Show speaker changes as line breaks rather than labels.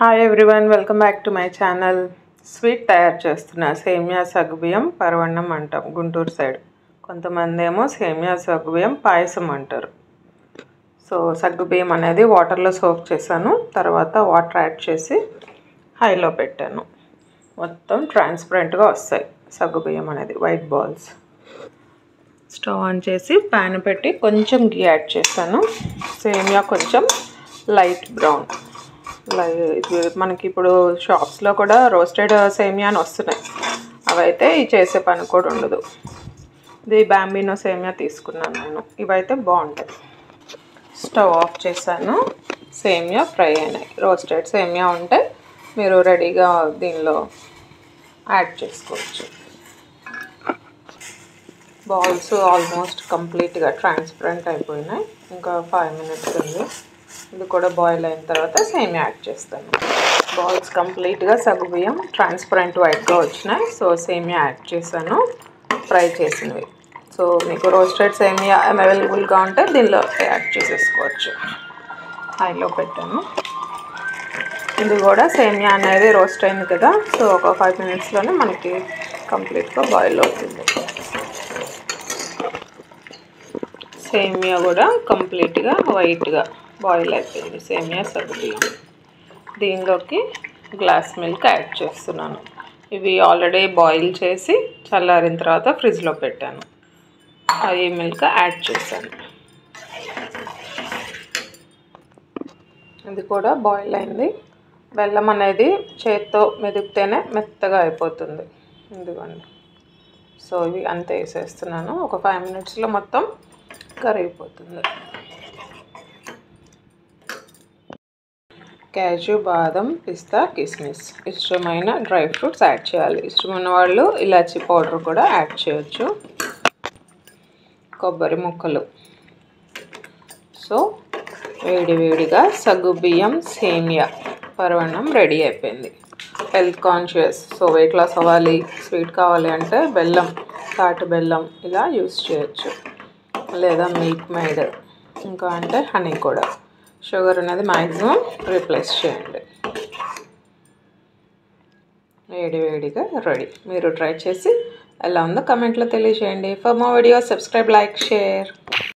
hi everyone welcome back to my channel sweet తయారు చేస్తున్నా సేమియా సగ్గుబియ్యం పరవన్నం అంటాం గుంటూరు సైడ్ కొంతమంది ఏమో సేమియా సగ్గుబియ్యం పాయసం అంటారు సో సగ్గుబియ్యం అనేది వాటర్లో సోక్ చేశాను తర్వాత వాటర్ యాడ్ చేసి హైలో పెట్టాను మొత్తం ట్రాన్స్పరెంట్గా వస్తాయి సగ్గుబియ్యం అనేది వైట్ బాల్స్ స్టవ్ ఆన్ చేసి ప్యాన్ పెట్టి కొంచెం గీ యాడ్ చేశాను సేమియా కొంచెం లైట్ బ్రౌన్ ఇది మనకి ఇప్పుడు షాప్స్లో కూడా రోస్టెడ్ సేమియా అని వస్తున్నాయి అవైతే ఈ చేసే పని కూడా ఉండదు ఇది బ్యాంబినో సేమియా తీసుకున్నాను నేను ఇవైతే బాగుంటాయి స్టవ్ ఆఫ్ చేశాను సేమియా ఫ్రై అయినాయి రోస్టెడ్ సేమియా ఉంటే మీరు రెడీగా దీనిలో యాడ్ చేసుకోవచ్చు బాల్స్ ఆల్మోస్ట్ కంప్లీట్గా ట్రాన్స్పరెంట్ అయిపోయినాయి ఇంకా ఫైవ్ మినిట్స్ ఉంది ఇది కూడా బాయిల్ అయిన తర్వాత సేమ్ యాడ్ చేస్తాను బాల్స్ కంప్లీట్గా సగ్గుబియ్యం ట్రాన్స్పరెంట్ వైట్గా వచ్చినాయి సో సేమియా యాడ్ చేశాను ఫ్రై చేసినవి సో మీకు రోస్టెడ్ సేమియా అవైలబుల్గా ఉంటే దీనిలో యాడ్ చేసేసుకోవచ్చు హైలో పెట్టాను ఇది కూడా సేమియా అనేది రోస్ట్ అయింది కదా సో ఒక ఫైవ్ మినిట్స్లోనే మనకి కంప్లీట్గా బాయిల్ అవుతుంది సేమియా కూడా కంప్లీట్గా వైట్గా బాయిల్ అయిపోయింది సేమియా సగ్గుబియ్యం దీనిలోకి గ్లాస్ మిల్క్ యాడ్ చేస్తున్నాను ఇవి ఆల్రెడీ బాయిల్ చేసి చల్లారిన తర్వాత ఫ్రిడ్జ్లో పెట్టాను ఈ మిల్క్ యాడ్ చేశాను ఇది కూడా బాయిల్ అయింది బెల్లం అనేది చేత్తో మెదిపితేనే మెత్తగా అయిపోతుంది ఇదిగోండి సో ఇవి అంతే వేసేస్తున్నాను ఒక ఫైవ్ మినిట్స్లో మొత్తం కరిగిపోతుంది క్యాజు బాదం పిస్తా కిస్మిస్ ఇష్టమైన డ్రై ఫ్రూట్స్ యాడ్ చేయాలి ఇష్టమైన వాళ్ళు ఇలాచీ పౌడర్ కూడా యాడ్ చేయొచ్చు కొబ్బరి ముక్కలు సో వేడి వేడిగా సగ్గు బియ్యం సేమియా పరవన్నం రెడీ అయిపోయింది health conscious so weight loss అవ్వాలి స్వీట్ కావాలి అంటే బెల్లం తాటి బెల్లం ఇలా యూస్ చేయొచ్చు లేదా మిల్క్ మేడ్ ఇంకా అంటే హనీ కూడా షుగర్ అనేది మ్యాక్సిమం రీప్లేస్ చేయండి వేడి వేడిగా రెడీ మీరు ట్రై చేసి ఎలా ఉందో కమెంట్లో తెలియజేయండి ఫర్ మో వీడియో సబ్స్క్రైబ్ లైక్ షేర్